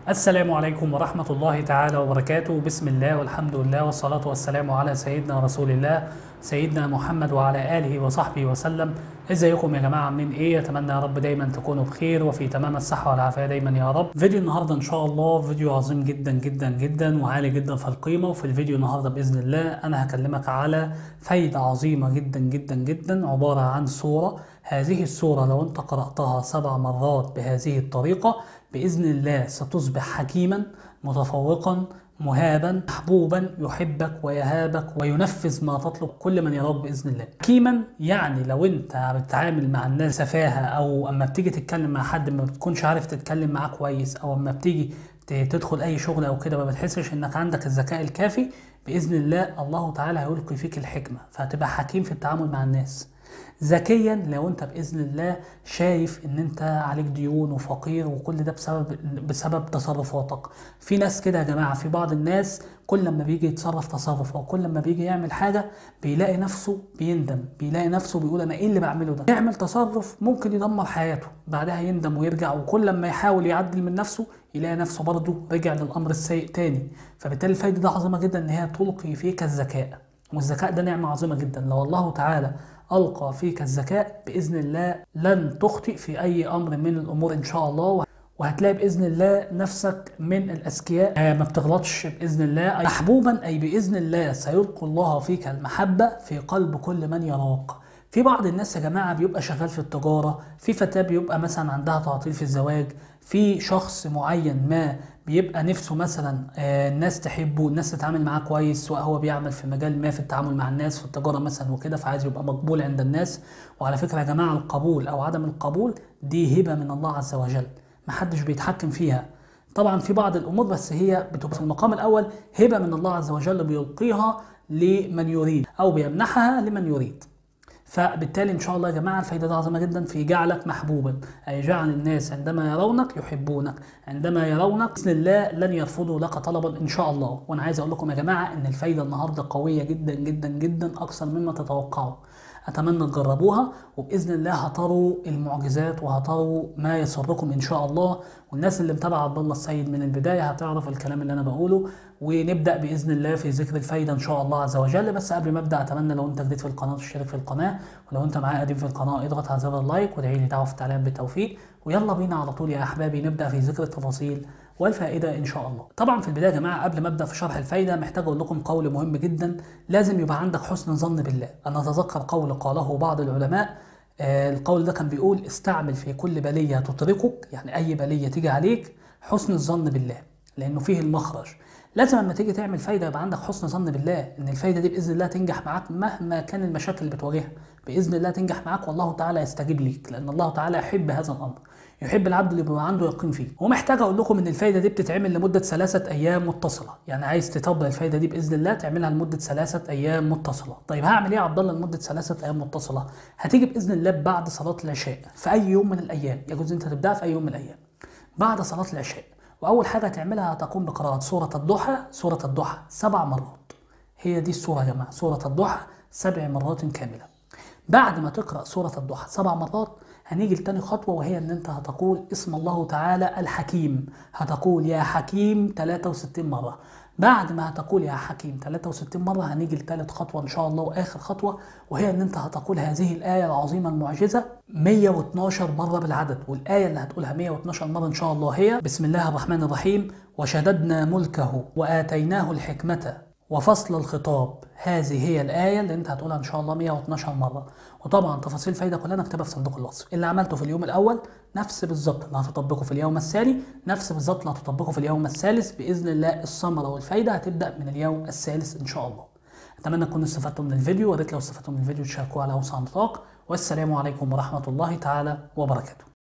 السلام عليكم ورحمة الله تعالى وبركاته بسم الله والحمد لله والصلاة والسلام على سيدنا رسول الله سيدنا محمد وعلى آله وصحبه وسلم ازيكم يا جماعة عاملين ايه اتمنى يا رب دايما تكونوا بخير وفي تمام الصحة والعافية دايما يا رب فيديو النهاردة ان شاء الله فيديو عظيم جدا جدا جدا وعالي جدا في القيمة وفي الفيديو النهاردة بإذن الله انا هكلمك على فايدة عظيمة جدا جدا جدا عبارة عن صورة هذه الصورة لو انت قرأتها سبع مرات بهذه الطريقة بإذن الله ستصبح حكيما متفوقا مهابا محبوبا يحبك ويهابك وينفذ ما تطلب كل من يراك باذن الله. حكيما يعني لو انت بتتعامل مع الناس سفاهه او اما بتيجي تتكلم مع حد ما بتكونش عارف تتكلم معاه كويس او اما بتيجي تدخل اي شغل او كده ما بتحسش انك عندك الذكاء الكافي باذن الله الله تعالى هيلقي فيك الحكمه فهتبقى حكيم في التعامل مع الناس. ذكيا لو انت باذن الله شايف ان انت عليك ديون وفقير وكل ده بسبب بسبب تصرفاتك في ناس كده يا جماعه في بعض الناس كل لما بيجي يتصرف تصرف او كل لما بيجي يعمل حاجه بيلاقي نفسه بيندم بيلاقي نفسه بيقول انا ايه اللي بعمله ده يعمل تصرف ممكن يدمر حياته بعدها يندم ويرجع وكل لما يحاول يعدل من نفسه يلاقي نفسه برضه رجع للامر السيء تاني فبالتالي الفايده دي عظيمه جدا ان هي تلقي فيك الذكاء والذكاء ده نعمه عظيمه جدا لو الله تعالى ألقى فيك الذكاء بإذن الله لن تخطئ في أي أمر من الأمور إن شاء الله وهتلاقي بإذن الله نفسك من الأذكياء آه ما بتغلطش بإذن الله محبوبا أي بإذن الله سيلقي الله فيك المحبة في قلب كل من يراك في بعض الناس يا جماعة بيبقى شغال في التجارة في فتاة بيبقى مثلا عندها تعطيل في الزواج في شخص معين ما بيبقى نفسه مثلا آه الناس تحبه الناس تتعامل معاه كويس سواء هو بيعمل في مجال ما في التعامل مع الناس في التجارة مثلا وكده فعايز يبقى مقبول عند الناس وعلى فكرة يا جماعة القبول أو عدم القبول دي هبة من الله عز وجل محدش بيتحكم فيها طبعا في بعض الأمور بس هي بتبقى في المقام الأول هبة من الله عز وجل بيلقيها لمن يريد أو بيمنحها لمن يريد فبالتالي ان شاء الله يا جماعه الفايده دي عظيمه جدا في جعلك محبوبا اي جعل الناس عندما يرونك يحبونك عندما يرونك باذن الله لن يرفضوا لك طلبا ان شاء الله وانا عايز اقول لكم يا جماعه ان الفايده النهارده قويه جدا جدا جدا اكثر مما تتوقعوا اتمنى تجربوها وباذن الله هتروا المعجزات وهتروا ما يسركم ان شاء الله والناس اللي متابعه عبد الله السيد من البدايه هتعرف الكلام اللي انا بقوله ونبدا باذن الله في ذكر الفايده ان شاء الله عز وجل بس قبل ما ابدا اتمنى لو انت جديد في القناه تشترك في القناه ولو انت معايا قديم في القناه اضغط على زر اللايك وادعي لي دعوه في التعليق بالتوفيق ويلا بينا على طول يا احبابي نبدا في ذكر التفاصيل والفائده ان شاء الله. طبعا في البدايه يا جماعه قبل ما ابدا في شرح الفايده محتاج اقول لكم قول مهم جدا لازم يبقى عندك حسن ظن بالله. انا اتذكر قول قاله بعض العلماء آه القول ده كان بيقول استعمل في كل بليه تطرقك يعني اي بليه تيجي عليك حسن الظن بالله لانه فيه المخرج. لازم لما تيجي تعمل فايده يبقى عندك حسن ظن بالله ان الفايده دي باذن الله تنجح معاك مهما كان المشاكل اللي بتواجهها باذن الله تنجح معاك والله تعالى يستجيب ليك لان الله تعالى يحب هذا الامر يحب العبد اللي بيبقى عنده يقين فيه ومحتاج اقول لكم ان الفايده دي بتتعمل لمده ثلاثه ايام متصله يعني عايز تطبق الفايده دي باذن الله تعملها لمده ثلاثه ايام متصله طيب هعمل ايه يا عبد الله لمده ثلاثه ايام متصله هتيجي باذن الله بعد صلاه العشاء في اي يوم من الايام يجوز انت تبداها في اي يوم من الايام بعد صلاه العشاء واول حاجه هتعملها هتقوم بقراءه سوره الضحى سوره الضحى سبع مرات هي دي السوره يا جماعه سوره الضحى سبع مرات كامله بعد ما تقرا سوره الضحى سبع مرات هنيجي لتاني خطوه وهي ان انت هتقول اسم الله تعالى الحكيم هتقول يا حكيم 63 مره بعد ما هتقول يا حكيم 63 مره هنيجي لثالث خطوه ان شاء الله واخر خطوه وهي ان انت هتقول هذه الايه العظيمه المعجزه 112 مره بالعدد والايه اللي هتقولها 112 مره ان شاء الله هي بسم الله الرحمن الرحيم وشددنا ملكه واتيناه الحكمه وفصل الخطاب هذه هي الآية اللي أنت هتقولها إن شاء الله 112 مرة وطبعا تفاصيل الفايدة كلها نكتبها في صندوق الوصف اللي عملته في اليوم الأول نفس بالظبط اللي هتطبقه في اليوم الثاني نفس بالظبط اللي هتطبقه في اليوم الثالث بإذن الله الثمرة والفايدة هتبدأ من اليوم الثالث إن شاء الله أتمنى تكونوا استفدتم من الفيديو ويا ريت لو استفدتم من الفيديو تشاركوه على أوسع نطاق والسلام عليكم ورحمة الله تعالى وبركاته